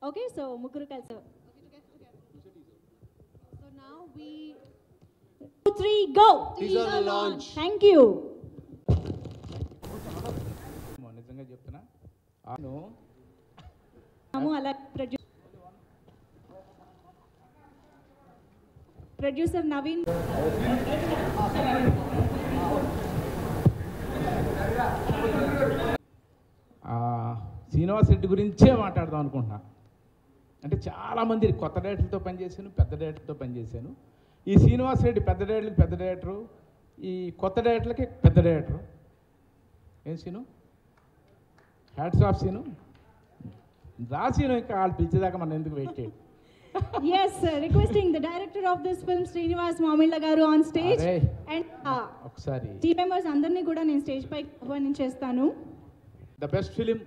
Okay so ముగ్గురు కలిసి So now we three go Teaser launch. Thank you ఏమో నిజంగా చెప్తున్నా అవును అలా ప్రొడ్యూ ప్రొడ్యూసర్ నవీన్ ఆ, శ్రీనివాస్ రెడ్డి గురించే మాట్లాడదాం అనుకుంటున్నా అంటే చాలామంది కొత్త డైరెక్టర్లతో పనిచేశాను పెద్ద డైరెక్టర్తో పనిచేశాను ఈ శ్రీనివాస్ రెడ్డి పెద్ద డైరెక్టర్కి పెద్ద డైరెక్టరు ఈ కొత్త డైరెక్టర్లకి పెద్ద డైరెక్టరు ఏం సీను హ్యాట్స్ ఆఫ్ సీను రా సీను ఇంకా వాళ్ళు పిలిచేదాకా మనం ఎందుకు వెయిట్ చేయండి yes requesting the director of this film Srinivas Mamilla గారు ఆన్ స్టేజ్ అరే. అండ్ ఒకసారి టీమ్ మెంబర్స్ అందరినీ కూడా నేను స్టేజ్ పై ఆహ్వానించేస్తాను ద బెస్ట్ ఫిలిం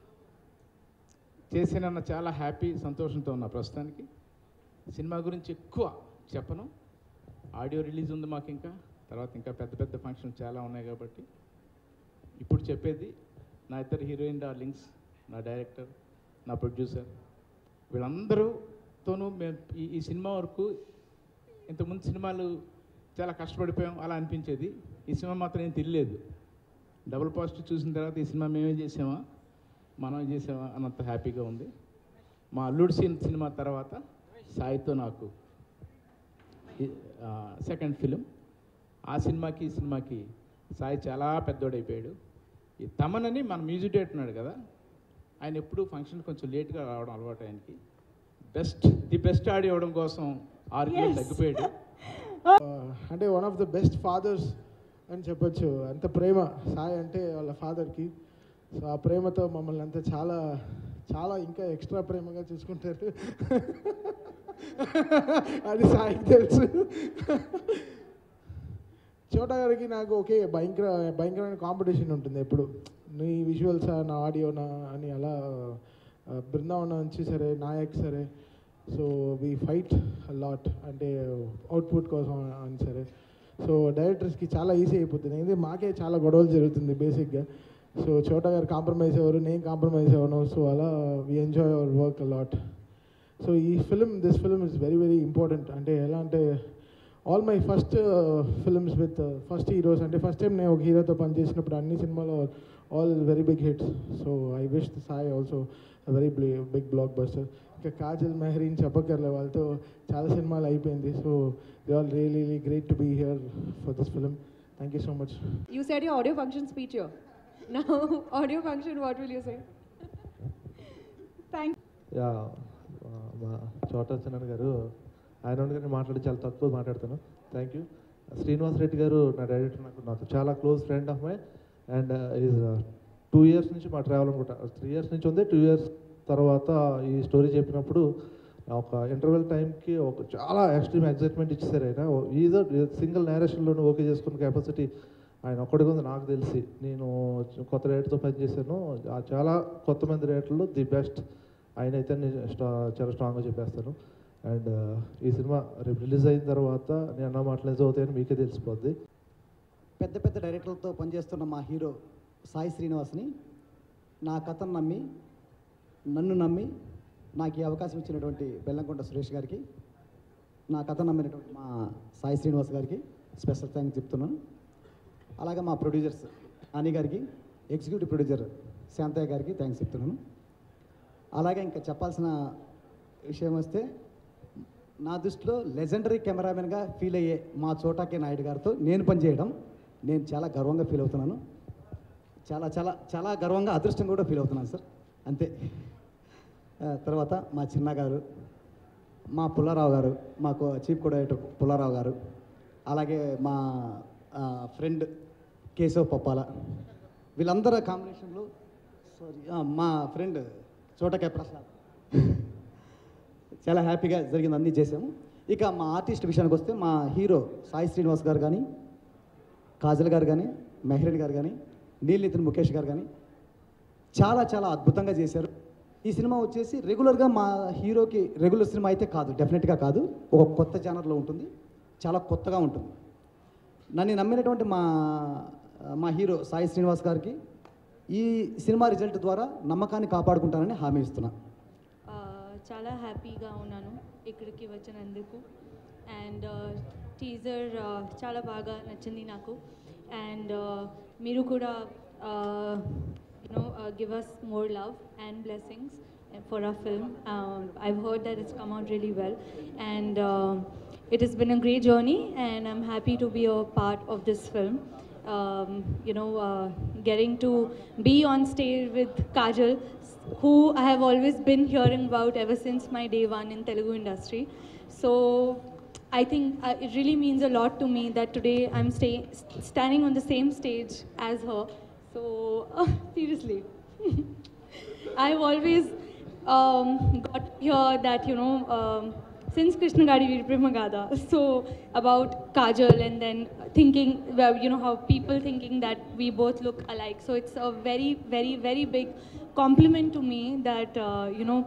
చేసిన చాలా హ్యాపీ సంతోషంతో ఉన్నా ప్రస్తుతానికి సినిమా గురించి ఎక్కువ చెప్పను ఆడియో రిలీజ్ ఉంది మాకు ఇంకా తర్వాత ఇంకా పెద్ద పెద్ద ఫంక్షన్స్ చాలా ఉన్నాయి కాబట్టి ఇప్పుడు చెప్పేది నా ఇద్దరు హీరోయిన్ డార్లింగ్స్ నా డైరెక్టర్ నా ప్రొడ్యూసర్ వీళ్ళందరూతోనూ మేము ఈ ఈ సినిమా వరకు ఇంతకుముందు సినిమాలు చాలా కష్టపడిపోయాం అలా అనిపించేది ఈ సినిమా మాత్రం ఏం తెలియలేదు డబుల్ పాజిటివ్ చూసిన తర్వాత ఈ సినిమా మేమే చేసామా మనం చేసామా అన్నంత హ్యాపీగా ఉంది మా అల్లుడు సీన్ సినిమా తర్వాత సాయితో నాకు సెకండ్ ఫిలిం ఆ సినిమాకి ఈ సినిమాకి సాయి చాలా పెద్దోడైపోయాడు ఈ తమనని మన మ్యూజిక్ డైరెక్టర్ ఉన్నాడు కదా ఆయన ఎప్పుడు ఫంక్షన్ కొంచెం లేట్గా రావడం అలవాటు ఆయనకి బెస్ట్ ది బెస్ట్ ఆడి ఇవ్వడం కోసం ఆరు కిలో Yes. తగ్గిపోయాడు అంటే one of the best fathers అని చెప్పొచ్చు అంత ప్రేమ సాయి అంటే వాళ్ళ ఫాదర్కి సో ఆ ప్రేమతో మమ్మల్ని అంతా చాలా చాలా ఇంకా ఎక్స్ట్రా ప్రేమగా చూసుకుంటారు అది సాయికి తెలుసు చోటా గారికి నాకు ఒకే భయంకర భయంకరమైన కాంపిటీషన్ ఉంటుంది ఎప్పుడు నీ విజువల్సా నా ఆడియోనా అని అలా ఆ, బృందావనం నుంచి సరే నాయక్ సరే సో వీ ఫైట్ లాట్ అంటే అవుట్పుట్ కోసం అని సరే సో డైరెక్టర్స్కి చాలా ఈజీ అయిపోతుంది ఎందుకంటే మాకే చాలా గొడవలు జరుగుతుంది బేసిక్గా సో చోటా గారు కాంప్రమైజ్ అవ్వరు నేను కాంప్రమైజ్ అవ్వను సో అలా we enjoy our work lot so ఈ film this film is very very important అంటే ఎలా అంటే all my first films with first heroes అంటే ఫస్ట్ టైం నేను ఒక హీరోతో పనిచేసినప్పుడు అన్ని సినిమాలో all very big hits so I wish the Sai also very big blockbuster ఇంకా కాజల్ మెహరీన్ చెప్పక్కర్లే వాళ్ళతో చాలా సినిమాలు అయిపోయింది so they all really great to be here for this film thank you so much you said your audio function speech here. Now audio function, what will you say? Thank ya ఆ, మా చోట చిన్న గారు ఆయన ఉండగానే మాట్లాడి చాలా తక్కువ మాట్లాడతాను థ్యాంక్ యూ శ్రీనివాస్ రెడ్డి గారు నా డైరెక్టర్ నాకు నాకు చాలా close friend of my and is two years నుంచి మా ట్రావెల్ అనుకుంటా త్రీ ఇయర్స్ నుంచి ఉంది టూ ఇయర్స్ తర్వాత ఈ స్టోరీ చెప్పినప్పుడు ఒక ఇంటర్వెల్ టైంకి ఒక చాలా ఎక్స్ట్రీమ్ ఎగ్జైట్మెంట్ ఇచ్చేసారు ఆయన ఈజ్ సింగిల్ నేరేషన్లోనే ఓకే చేసుకున్న కెపాసిటీ ఆయన ఒక్కడికి ఉంది నాకు తెలిసి నేను కొత్త రేట్తో పనిచేశాను ఆ చాలా కొత్త మంది రేట్లలో ది బెస్ట్ ఆయన అయితే నేను స్ట్రా- చాలా స్ట్రాంగ్గా చెప్పేస్తాను అండ్ ఈ సినిమా రేపు రిలీజ్ అయిన తర్వాత నేను అన్న మాటలు నిజం అవుతాయని మీకే తెలిసిపోద్ది పెద్ద పెద్ద డైరెక్టర్లతో పనిచేస్తున్న మా హీరో సాయి శ్రీనివాస్ని నా కథను నమ్మి నన్ను నమ్మి నాకు ఈ అవకాశం ఇచ్చినటువంటి బెల్లంకొండ సురేష్ గారికి నా కథ నమ్మినటువంటి మా సాయి శ్రీనివాస్ గారికి స్పెషల్ థ్యాంక్స్ చెప్తున్నాను అలాగే మా ప్రొడ్యూసర్స్ అని గారికి ఎగ్జిక్యూటివ్ ప్రొడ్యూసర్ శాంతయ్య గారికి థ్యాంక్స్ చెప్తున్నాను అలాగే ఇంకా చెప్పాల్సిన విషయం వస్తే నా దృష్టిలో లెజెండరీ కెమెరామెన్గా ఫీల్ అయ్యే మా చోటాకే నాయుడు గారితో నేను పనిచేయడం నేను చాలా గర్వంగా ఫీల్ అవుతున్నాను చాలా చాలా చాలా గర్వంగా అదృష్టం కూడా ఫీల్ అవుతున్నాను సార్ అంతే ఆ, తర్వాత మా చిన్న గారు మా పుల్లారావు గారు మాకు చీఫ్ కోఆర్డినేటర్ పుల్లారావు గారు అలాగే మా ఫ్రెండ్ కేశవ్ పప్పాల వీళ్ళందరూ కాంబినేషన్లో సారీ మా ఫ్రెండ్ చోటకాయ ప్రసాద్ చాలా హ్యాపీగా జరిగింది అన్నీ చేసాము ఇక మా ఆర్టిస్ట్ విషయానికి వస్తే మా హీరో సాయి శ్రీనివాస్ గారు కానీ కాజల్ గారు కానీ మెహ్రీన్ గారు కానీ నీల్ నితిన్ ముఖేష్ గారు కానీ చాలా చాలా అద్భుతంగా చేశారు ఈ సినిమా వచ్చేసి రెగ్యులర్గా మా హీరోకి రెగ్యులర్ సినిమా అయితే కాదు డెఫినెట్గా కాదు ఒక కొత్త జానర్లో ఉంటుంది చాలా కొత్తగా ఉంటుంది నన్ను నమ్మినటువంటి మా మా హీరో సాయి శ్రీనివాస్ గారికి ఈ సినిమా రిజల్ట్ ద్వారా నమ్మకాన్ని కాపాడుకుంటానని హామీ ఇస్తున్నా Uh, చాలా హ్యాపీగా ఉన్నాను ఇక్కడికి వచ్చినందుకు అండ్ టీజర్ చాలా బాగా నచ్చింది నాకు అండ్ మీరు కూడా you know give us more love and blessings for our film. Um, I've heard that it's come out really well, and uh, it has been a great journey, and I'm happy to be a part of this film. Um, you know, uh, getting to be on stage with Kajal, who I have always been hearing about ever since my day one in Telugu industry. So I think uh, it really means a lot to me that today I'm stay, standing on the same stage as her. So seriously. I've always um, got to hear that, you know, um, since Krishna Gadi Virpremagada, so about Kajal and then thinking, well, you know, how people thinking that we both look alike. So it's a very, very, very big compliment to me that, uh, you know,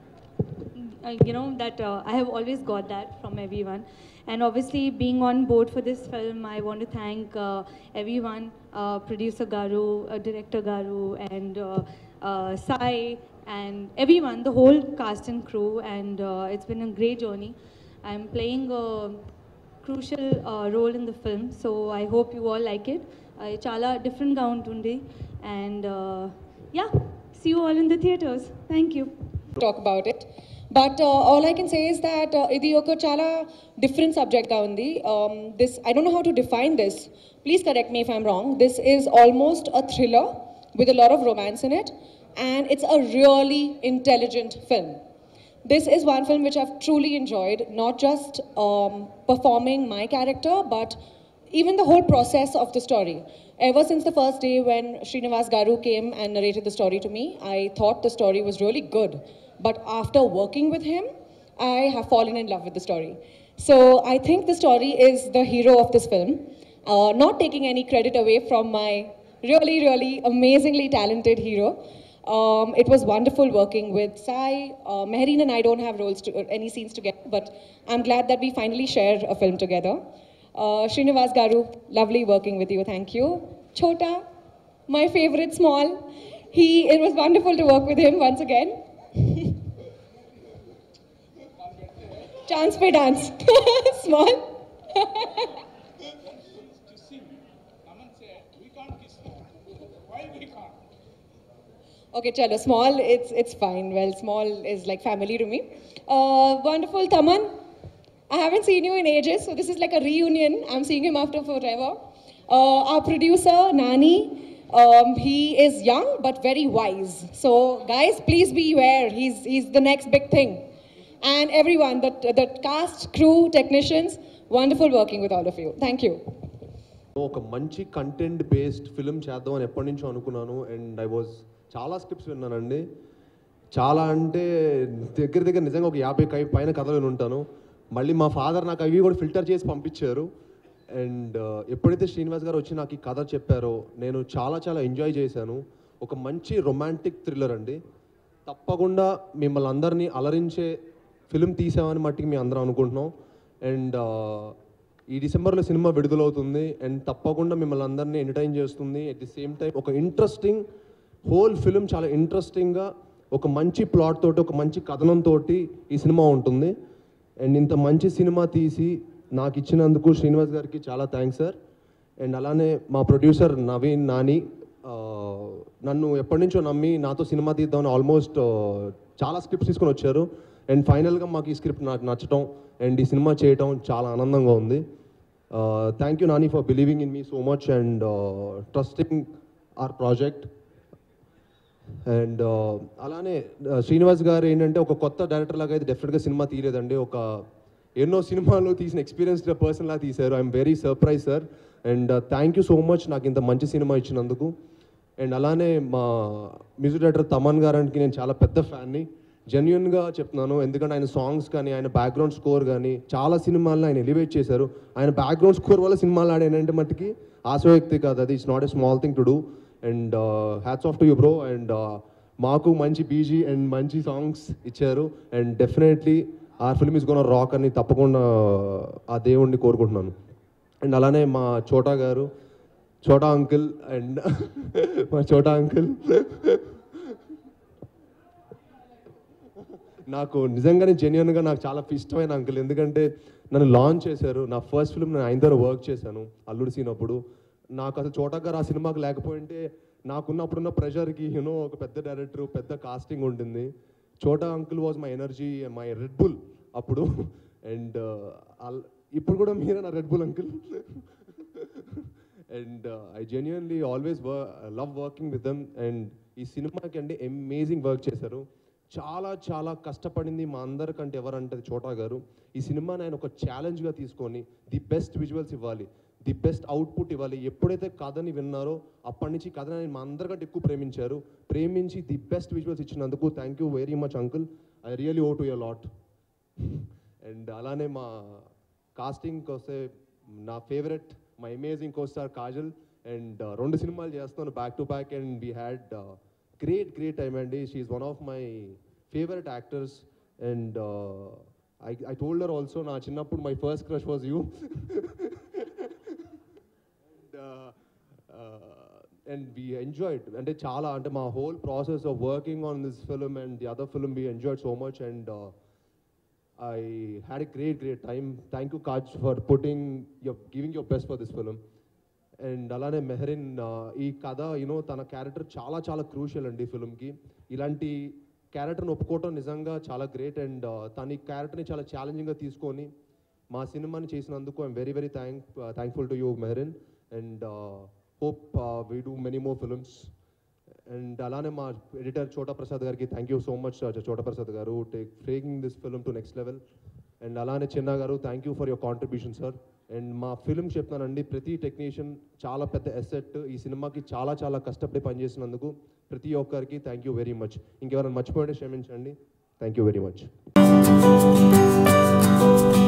uh, you know that uh, I have always got that from everyone. And obviously, being on board for this film, I want to thank uh, everyone, uh, producer Garu, uh, director Garu, and uh, uh, Sai, and everyone, the whole cast and crew. And uh, it's been a great journey. I'm playing a crucial uh, role in the film, so I hope you all like it. Uh, చాలా డిఫరెంట్గా ఉంటుంది and ya see you all in the theatres thank you talk about it. But uh, all I can say is that uh, ఇది ఒక చాలా different సబ్జెక్ట్గా ఉంది this I don't know how to define this please correct me if I'm wrong this is almost a thriller with a lot of romance in it and it's a really intelligent film this is one film which I've truly enjoyed, not just um, performing my character, but even the whole process of the story. Ever since the first day when Srinivas Garu came and narrated the story to me, I thought the story was really good. But after working with him, I have fallen in love with the story. So I think the story is the hero of this film. Uh, not taking any credit away from my really, really amazingly talented hero. Um, it was wonderful working with Sai. Uh, Mehreen and I don't have roles to, any scenes together, but I'm glad that we finally share a film together. Uh, Srinivas Garu, lovely working with you. Thank you. Chota, my favorite small. He, it was wonderful to work with him once again. Chance pe dance. small. Okay, chalo, small, it's, it's fine. Well, small is like family to me. Uh, wonderful, Taman. I haven't seen you in ages, so this is like a reunion. I'm seeing him after forever. Uh, our producer, Nani, um, he is young but very wise. So, guys, please beware. He's, he's the next big thing. And everyone, the, the cast, crew, technicians, wonderful working with all of you. Thank you. ఒక మంచి content based film చేద్దామని ఎప్పటి నుంచో అనుకున్నాను and I was చాలా scripts విన్నానండి చాలా అంటే దగ్గర దగ్గర నిజంగా ఒక యాభై కై పైన కథలు విని ఉంటాను మళ్ళీ మా ఫాదర్ నాకు అవి కూడా ఫిల్టర్ చేసి పంపించారు అండ్ ఎప్పుడైతే శ్రీనివాస్ గారు వచ్చి నాకు ఈ కథ చెప్పారో నేను చాలా చాలా ఎంజాయ్ చేశాను ఒక మంచి రొమాంటిక్ థ్రిల్లర్ అండి తప్పకుండా మిమ్మల్ని అందరినీ అలరించే ఫిలిం తీసామని మట్టికి మేము అందరం అనుకుంటున్నాం అండ్ ఈ డిసెంబర్లో సినిమా విడుదలవుతుంది అండ్ తప్పకుండా మిమ్మల్ని అందరినీ ఎంటర్టైన్ చేస్తుంది అట్ ది సేమ్ టైం ఒక ఇంట్రెస్టింగ్ హోల్ ఫిలిం చాలా ఇంట్రెస్టింగ్గా ఒక మంచి ప్లాట్ తోటి ఒక మంచి కథనంతో ఈ సినిమా ఉంటుంది అండ్ ఇంత మంచి సినిమా తీసి నాకు ఇచ్చినందుకు శ్రీనివాస్ గారికి చాలా థ్యాంక్స్ సార్ అండ్ అలానే మా ప్రొడ్యూసర్ నవీన్ నాని ఆ, నన్ను ఎప్పటి నుంచో నమ్మి నాతో సినిమా తీద్దామని ఆల్మోస్ట్ చాలా స్క్రిప్ట్స్ తీసుకొని వచ్చారు అండ్ ఫైనల్గా మాకు ఈ స్క్రిప్ట్ నాకు నచ్చటం అండ్ ఈ సినిమా చేయటం చాలా ఆనందంగా ఉంది thank you Nani for believing in me so much and trusting our project and అలానే uh, శ్రీనివాస్ గారు ఏంటంటే ఒక కొత్త డైరెక్టర్ లాగా అయితే డెఫినెట్గా సినిమా తీయలేదండి ఒక ఎన్నో సినిమాలు తీసిన ఎక్స్పీరియన్స్డ్ పర్సన్ లా తీశారు I'm very surprise sir and thank you so much నాకు ఇంత మంచి సినిమా ఇచ్చినందుకు అండ్ అలానే మా మ్యూజిక్ డైరెక్టర్ తమన్ గారికి నేను చాలా పెద్ద ఫ్యాన్ని జెన్యున్గా చెప్తున్నాను ఎందుకంటే ఆయన సాంగ్స్ కానీ ఆయన బ్యాక్గ్రౌండ్ స్కోర్ కానీ చాలా సినిమాలను ఆయన ఎలివేట్ చేశారు ఆయన బ్యాక్గ్రౌండ్ స్కోర్ వల్ల సినిమాలు ఆడానంటే మట్టుకి ఆశవ్యక్తి కాదు అది it's not a small thing to do and hats off to you bro and మాకు మంచి బీజీ అండ్ మంచి సాంగ్స్ ఇచ్చారు అండ్ డెఫినెట్లీ ఆ ఫిల్మ్ ఇస్ గోన్ రాక్ అని తప్పకుండా ఆ దేవుణ్ణి కోరుకుంటున్నాను అండ్ అలానే మా చోటా గారు చోటా అంకుల్ అండ్ మా చోటా అంకుల్ నాకు నిజంగానే జెన్యున్గా నాకు చాలా ఇష్టమైన అంకుల్ ఎందుకంటే నన్ను లాంచ్ చేశారు నా ఫస్ట్ ఫిల్మ్ నేను ఆయనతో వర్క్ చేశాను అల్లుడు సీన్ అప్పుడు నాకు అసలు చోటగారు ఆ సినిమాకి లేకపోయింటే నాకున్నప్పుడున్న ప్రెషర్కి యూనో ఒక పెద్ద డైరెక్టర్ పెద్ద కాస్టింగ్ ఉంటుంది Chota uncle was my energy my Red Bull అప్పుడు అండ్ ఇప్పుడు కూడా మీరే నా Red Bull uncle and I genuinely always love working with them and ఈ సినిమాకి అంటే అమేజింగ్ వర్క్ చేశారు చాలా చాలా కష్టపడింది మా అందరికంటే ఎవరంటే చోటా గారు ఈ సినిమాని ఆయన ఒక ఛాలెంజ్గా తీసుకొని ది బెస్ట్ విజువల్స్ ఇవ్వాలి ది బెస్ట్ అవుట్పుట్ ఇవ్వాలి ఎప్పుడైతే కథని విన్నారో అప్పటి నుంచి కథని ఆయన మా అందరికంటే ఎక్కువ ప్రేమించారు ప్రేమించి ది బెస్ట్ విజువల్స్ ఇచ్చినందుకు thank you very much uncle I really owe to your lot and అలానే మా కాస్టింగ్కి వస్తే నా favourite my amazing costar Kajal and రెండు సినిమాలు చేస్తున్నాను back to back and we had great great time అండి she one of my favourite actors and I I told her also నా చిన్నప్పుడు my first crush was you and we enjoyed అంటే చాలా అంటే మా whole process of working on this film and the other film we enjoyed so much and I had a great, great time. Thank you, Kaj, for putting your giving your best for this film. And అలానే మెహరిన్ ఈ కథ you know తన character చాలా చాలా crucial అండి ఫిల్మ్కి ఇలాంటి క్యారెక్టర్ని ఒప్పుకోవటం నిజంగా చాలా గ్రేట్ అండ్ తన ఈ క్యారెక్టర్ని చాలా ఛాలెంజింగ్గా తీసుకొని మా సినిమాని చేసినందుకు I'm very very thank thankful to you Mehreen and hope we do many more films and అలానే మా ఎడిటర్ చోటా ప్రసాద్ గారికి thank you so much Chota Prasad garu take taking this film to next level and అలానే Chinna garu thank you for your contribution sir and మా film చెప్తున్నానండి ప్రతి technician చాలా పెద్ద ఎసెట్ ఈ సినిమాకి చాలా చాలా కష్టపడి పనిచేసినందుకు ప్రతి ఒక్కరికి థ్యాంక్ యూ వెరీ మచ్ ఇంకెవరైనా మర్చిపోయింటే క్షమించండి థ్యాంక్ యూ వెరీ మచ్